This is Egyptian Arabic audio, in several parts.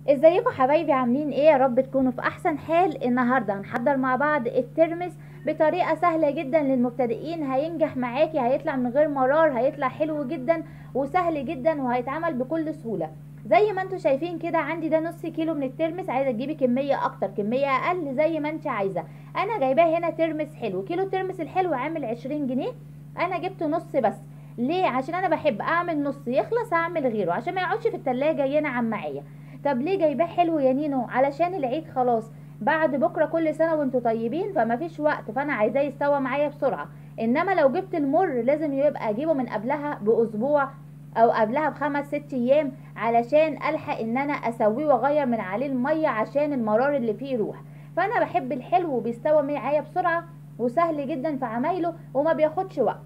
ازيكم حبايبي عاملين ايه يا رب تكونوا في احسن حال النهارده هنحضر مع بعض الترمس بطريقه سهله جدا للمبتدئين هينجح معاكي هيطلع من غير مرار هيطلع حلو جدا وسهل جدا وهيتعمل بكل سهوله زي ما انتم شايفين كده عندي ده نص كيلو من الترمس عايزه تجيبي كميه اكتر كميه اقل زي ما انت عايزه انا جايباه هنا ترمس حلو كيلو الترمس الحلو عامل 20 جنيه انا جبت نص بس ليه عشان انا بحب اعمل نص يخلص اعمل غيره عشان ما يقعدش في التلاجة ينعم معايا طب ليه جايباه حلو يا نينو علشان العيد خلاص بعد بكره كل سنه وانتوا طيبين فما فيش وقت فانا عايزاه يستوى معايا بسرعه انما لو جبت المر لازم يبقى اجيبه من قبلها باسبوع او قبلها بخمس ست ايام علشان الحق ان انا اسويه واغير من عليه الميه عشان المرار اللي فيه يروح فانا بحب الحلو بيستوى معايا بسرعه وسهل جدا في عمايله وما بياخدش وقت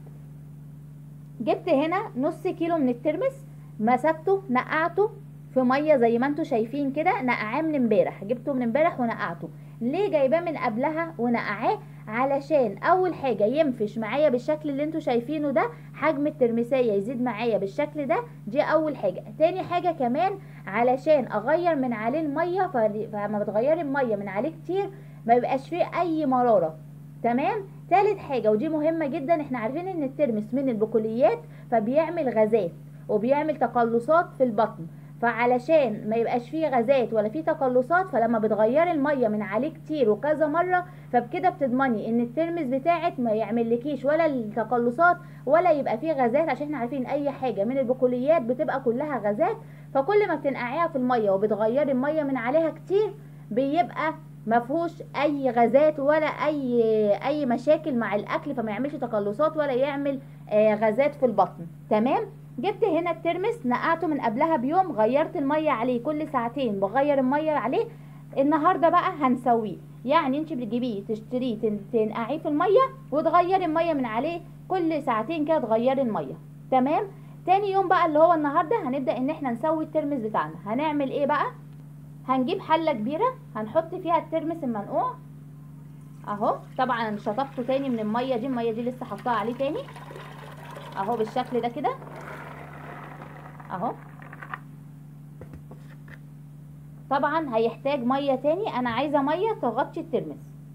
جبت هنا نص كيلو من الترمس مسكته نقعته في ميه زي ما انتم شايفين كده نقعاه من امبارح جبته من امبارح ونقعته ليه جايباه من قبلها ونقعاه علشان اول حاجه ينفش معايا بالشكل اللي انتم شايفينه ده حجم الترمسيه يزيد معايا بالشكل ده دي اول حاجه تاني حاجه كمان علشان اغير من عليه الميه فلما بتغيري الميه من عليه كتير ما بيبقاش فيه اي مراره تمام تالت حاجه ودي مهمه جدا احنا عارفين ان الترمس من البقوليات فبيعمل غازات وبيعمل تقلصات في البطن فعلشان ما يبقاش فيه غازات ولا فيه تقلصات فلما بتغيري الميه من عليه كتير وكذا مره فبكده بتضمني ان الترمس بتاعك ما يعملكيش ولا التقلصات ولا يبقى فيه غازات عشان احنا عارفين اي حاجه من البقوليات بتبقى كلها غازات فكل ما بتنقعيها في الميه وبتغيري الميه من عليها كتير بيبقى ما فيهوش اي غازات ولا اي اي مشاكل مع الاكل فما يعملش تقلصات ولا يعمل آه غازات في البطن تمام جبت هنا الترمس نقعته من قبلها بيوم غيرت الميه عليه كل ساعتين بغير الميه عليه النهارده بقى هنسويه يعني انت بتجيبيه تشتريه تنقعيه في الميه وتغيري الميه من عليه كل ساعتين كده تغيري الميه تمام تاني يوم بقى اللي هو النهارده هنبدا ان احنا نسوي الترمس بتاعنا هنعمل ايه بقى هنجيب حله كبيره هنحط فيها الترمس المنقوع اهو طبعا شطفته تاني من الميه دي الميه دي لسه حطاها عليه تاني اهو بالشكل ده كده اهو طبعا هيحتاج ميه تاني انا عايزه ميه تغطي الترمس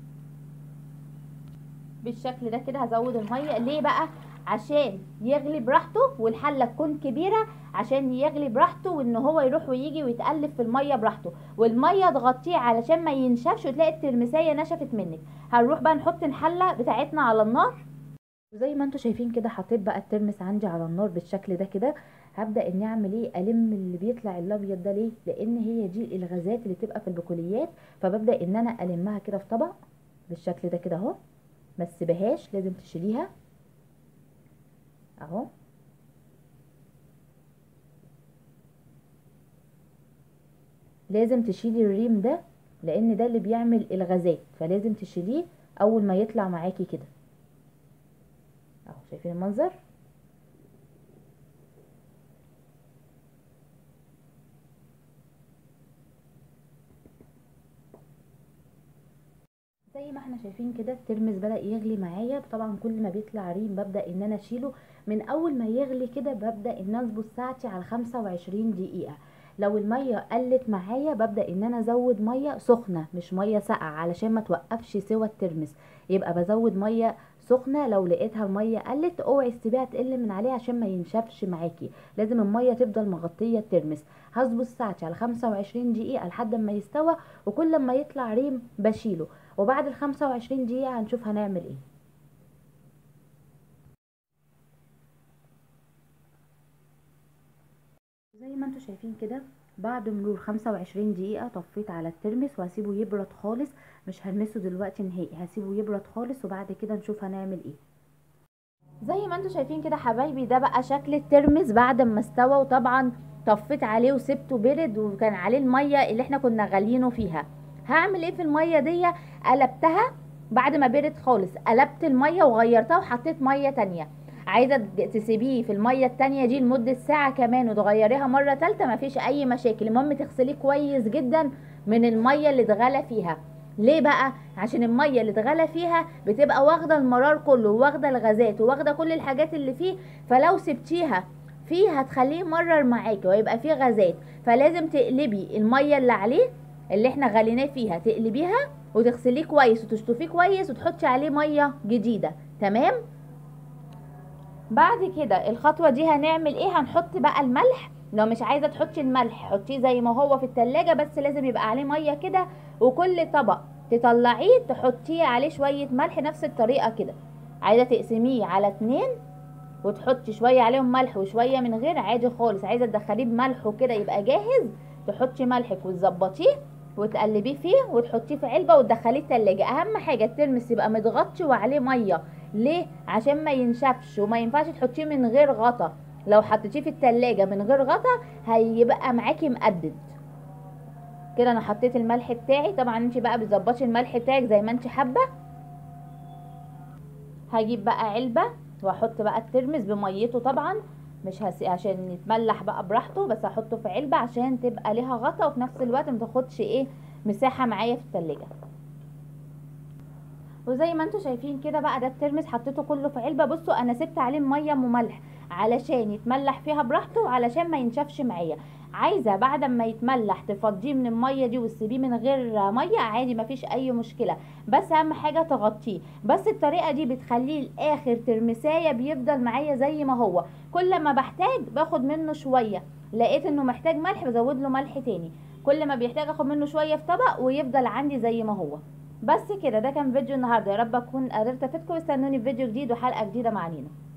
بالشكل ده كده هزود الميه ليه بقى عشان يغلي براحته والحله تكون كبيره عشان يغلي براحته وان هو يروح ويجي ويتقلب في الميه براحته والميه تغطيه علشان ما ينشفش وتلاقي الترمسيه نشفت منك هنروح بقى نحط الحله بتاعتنا على النار زي ما انتم شايفين كده حطيت بقى الترمس عندي على النار بالشكل ده كده هبدا اني اعمل ايه الم اللي بيطلع الابيض ده ليه لان هي دي الغازات اللي بتبقى في البقوليات فببدا ان انا المها كده في طبق بالشكل ده كده اهو ما تسيبهاش لازم تشيليها اهو لازم تشيلي الريم ده لان ده اللي بيعمل الغازات فلازم تشيليه اول ما يطلع معاكي كده اهو شايفين المنظر زي ما احنا شايفين كده الترمس بدأ يغلي معايا طبعا كل ما بيطلع ريم ببدأ ان انا اشيله من اول ما يغلي كده ببدأ ان اظبط ساعتي على خمسة وعشرين دقيقة لو المية قلت معايا ببدأ ان انا ازود مية سخنة مش مية ساقعة علشان ما توقفش سوى الترمس يبقى بزود مية سخنة لو لقيتها المية قلت اوعي تسيبيها تقل من عليها عشان ما ينشفش معاكي لازم المية تفضل مغطية الترمس هظبط ساعتي على خمسة وعشرين دقيقة لحد ما يستوى وكل ما يطلع ريم بشيله وبعد ال 25 دقيقة هنشوف هنعمل ايه زي ما انتم شايفين كده بعد مرور 25 دقيقة طفيت على الترمس وهسيبه يبرد خالص مش هلمسه دلوقتي نهائي هسيبه يبرد خالص وبعد كده نشوف هنعمل ايه زي ما انتم شايفين كده حبايبي ده بقى شكل الترمس بعد ما استوى وطبعا طفيت عليه وسبته برد وكان عليه المية اللي احنا كنا غاليينه فيها هعمل ايه في الميه دي قلبتها بعد ما برد خالص قلبت الميه وغيرتها وحطيت ميه تانية عايزه تسيبيه في الميه التانية دي لمده ساعه كمان وتغيريها مره تالتة مفيش اي مشاكل المهم تغسليه كويس جدا من الميه اللي اتغلى فيها ليه بقى عشان الميه اللي اتغلى فيها بتبقى واخده المرار كله واخده الغازات وواخده كل الحاجات اللي فيه فلو سبتيها فيه هتخليه يمرر معاكي ويبقى فيه غازات فلازم تقلبي الميه اللي عليه اللي احنا غليناه فيها تقلبيها وتغسليه كويس وتشطفيه كويس وتحطي عليه ميه جديده تمام بعد كده الخطوه دي هنعمل ايه هنحط بقى الملح لو مش عايزه تحطي الملح حطيه زي ما هو في التلاجة بس لازم يبقى عليه ميه كده وكل طبق تطلعيه تحطيه عليه شويه ملح نفس الطريقه كده عايزه تقسميه على اتنين وتحطي شويه عليهم ملح وشويه من غير عادي خالص عايزه تدخليه بملح وكده يبقى جاهز تحطي ملحك وتظبطيه وتقلبيه فيه وتحطيه في علبه وتدخليه التلاجة اهم حاجه الترمس يبقى متغطي وعليه ميه ليه عشان ما ينشفش وما ينفعش تحطيه من غير غطا لو حطيتيه في التلاجة من غير غطا هيبقى معاكي مقدد كده انا حطيت الملح بتاعي طبعا انت بقى بتظبطي الملح بتاعك زي ما انت حابه هجيب بقى علبه واحط بقى الترمس بميته طبعا مش هس... عشان يتملح بقى براحته بس هحطه في علبه عشان تبقى ليها غطا وفي نفس الوقت ما تاخدش ايه مساحه معايا في التلاجة وزي ما انتم شايفين كده بقى ده الترمس حطيته كله في علبه بصوا انا سبت عليه ميه وملح علشان يتملح فيها براحته وعلشان ما ينشفش معايا عايزه بعد ما يتملح تفضيه من الميه دي وتسيبيه من غير ميه عادي مفيش اي مشكله بس اهم حاجه تغطيه بس الطريقه دي بتخليه لاخر ترمسايه بيفضل معايا زي ما هو كل ما بحتاج باخد منه شويه لقيت انه محتاج ملح بزود له ملح تاني كل ما بيحتاج اخد منه شويه في طبق ويفضل عندي زي ما هو بس كده ده كان فيديو النهارده يا رب اكون قدرت افيدكم استنوني في فيديو جديد وحلقه جديده مع نينا